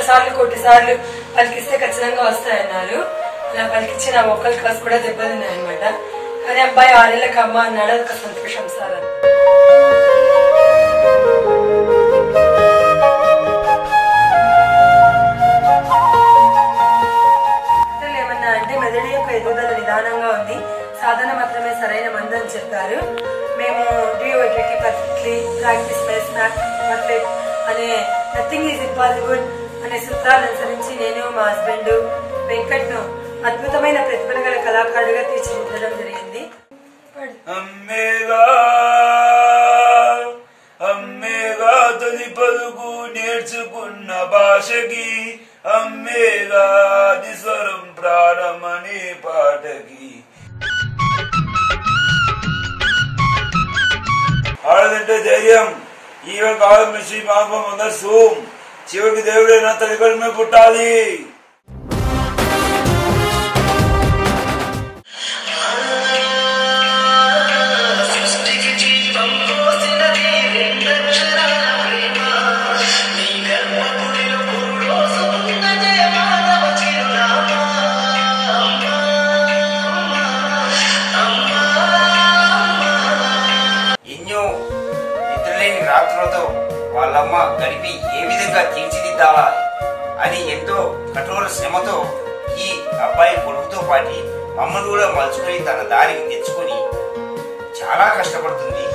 సార్లు కోటి సార్లు పలికిస్తే ఖచ్చితంగా వస్తాయన్నారు అలా పలికించి నా మొక్కల కాసు కూడా దెబ్బతిన్నాయన్నమాట కానీ అబ్బాయి ఆరేళ్ళకి అమ్మ అన్నాడు అదొక సంతోషం సార్ అని డాక్టర్లు ఏమన్నా అంటే మెదడు యొక్క ఎదుగుదల నిదానంగా ఉంది సాధన మాత్రమే సరైన మందు అని చెప్పారు మేము డిఓటిటీ పర్ఫెక్ట్లీ ప్రాక్టీస్ మేస్ పర్ఫెక్ట్ అనే నథింగ్ ఈజ్ ఇంపాసిబుల్ అనే సూత్రాలను అనుసరించి నేను మా హస్బెండ్ వెంకట్ను అద్భుతమైన ప్రతిభ గల కళాకారుడిగా తీర్చిదిద్దడం జరిగింది పాడు. అమ్మేగా అమ్మేగా తొలి పలుకు నేర్చుకున్న భాషకి అమ్మేగా అది స్వరం ప్రాణమనే పాటకి ఆడదంటే ధైర్యం ఈవ కాలం మిషి మాపం ఉందా సూమ్ చివరికి దేవుడైనా తల్లికడమే పుట్టాలి సృష్టికి జీవం పోసినది రెండక్షరాల ప్రేమ నీ గర్భగుడిలో పురుడోసుకున్నదే మానవ చిరునామా అమ్మా, అమ్మా, అమ్మా. ఎన్నో నిద్రలేని రాత్రులతో వాళ్ళమ్మ గడిపి ఏ విధంగా తీర్చిదిద్దాలా అని ఎంతో కఠోర శ్రమతో ఈ అబ్బాయి కొడుకుతో పాటి మమ్మల్ని కూడా మలుచుకొని తన దారికి తెచ్చుకొని చాలా కష్టపడుతుంది